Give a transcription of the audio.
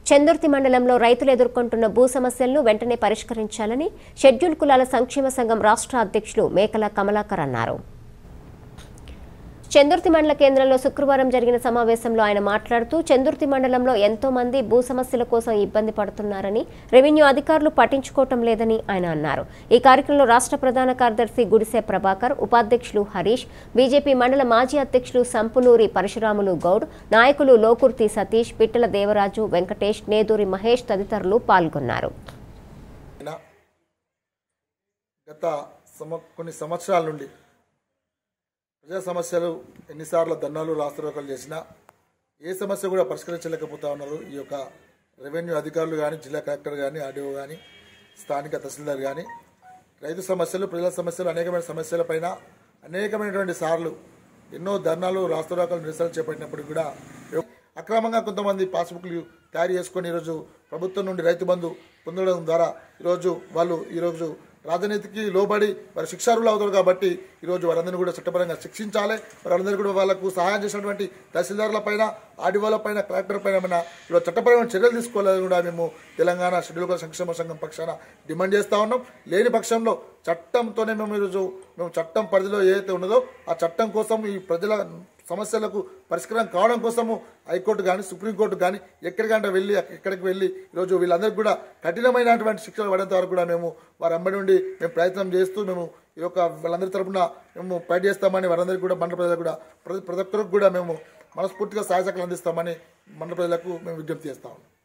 చందుర్తి మండలంలో రైతులు ఎదుర్కొంటున్న భూ సమస్యలను వెంటనే పరిష్కరించాలని షెడ్యూల్ కులాల సంక్షేమ సంఘం రాష్ట్ర అధ్యక్షులు మేకల కమలాకర్ అన్నారు చందుర్తి మండల కేంద్రంలో శుక్రవారం జరిగిన సమావేశంలో ఆయన మాట్లాడుతూ చందుర్తి మండలంలో ఎంతో మంది భూ సమస్యల కోసం ఇబ్బంది పడుతున్నారని రెవెన్యూ అధికారులు పట్టించుకోవటం లేదని ఆయన అన్నారు ఈ కార్యక్రమంలో రాష్ట్ర ప్రధాన కార్యదర్శి గుడిసె ప్రభాకర్ ఉపాధ్యక్షులు హరీష్ బీజేపీ మండల మాజీ అధ్యక్షులు సంపునూరి పరశురాములు గౌడ్ నాయకులు లోకుర్తి సతీష్ పిట్టల దేవరాజు వెంకటేష్ నేదూరి మహేష్ తదితరులు పాల్గొన్నారు అయినా గత సమ కొన్ని సంవత్సరాల నుండి ప్రజా సమస్యలు ఎన్నిసార్లు ధర్నాలు రాష్ట్రోకలు చేసినా ఏ సమస్య కూడా పరిష్కరించలేకపోతా ఉన్నారు ఈ యొక్క రెవెన్యూ అధికారులు కానీ జిల్లా కలెక్టర్ కానీ ఆర్డీఓ కానీ స్థానిక తహసీల్దార్ కానీ రైతు సమస్యలు ప్రజల సమస్యలు అనేకమైన సమస్యలపైన అనేకమైనటువంటి సార్లు ఎన్నో ధర్నాలు రాష్ట్రోకలు నిరసనలు చేపట్టినప్పటికీ కూడా అక్రమంగా కొంతమంది పాస్బుక్లు తయారు చేసుకొని ఈరోజు ప్రభుత్వం నుండి రైతు బంధు పొందడం ద్వారా ఈరోజు వాళ్ళు ఈరోజు రాజనీతికి లోబడి వారు శిక్షార్హులు అవుతారు కాబట్టి ఈరోజు వారందరినీ కూడా చట్టపరంగా శిక్షించాలి వారందరూ కూడా వాళ్ళకు సహాయం చేసినటువంటి తహసీల్దార్ల పైన ఆర్డీఓల పైన కలెక్టర్ పైన మన ఈరోజు చట్టపరమైన చర్యలు తీసుకోవాలని కూడా మేము తెలంగాణ షెడ్యూల్ కుల సంక్షేమ సంఘం పక్షాన డిమాండ్ చేస్తా ఉన్నాం లేని పక్షంలో చట్టంతోనే మేము ఈరోజు మేము చట్టం పరిధిలో ఏదైతే ఉన్నదో ఆ చట్టం కోసం ఈ ప్రజల సమస్యలకు పరిష్కారం కావడం కోసము హైకోర్టు కానీ సుప్రీంకోర్టు కానీ ఎక్కడికంటే వెళ్ళి ఎక్కడికి వెళ్ళి ఈరోజు వీళ్ళందరికీ కూడా కఠినమైనటువంటి శిక్షలు పడేంత వరకు కూడా మేము వారి అమ్మడి నుండి మేము ప్రయత్నం చేస్తూ మేము ఈ యొక్క వాళ్ళందరి తరపున మేము ఫైట్ చేస్తామని వారందరికీ కూడా మండల ప్రజలకు కూడా ప్రతి ప్రతి ఒక్కరికి కూడా మేము మనస్ఫూర్తిగా సహాయ సహకారాలు అందిస్తామని మండల ప్రజలకు మేము విజ్ఞప్తి చేస్తాము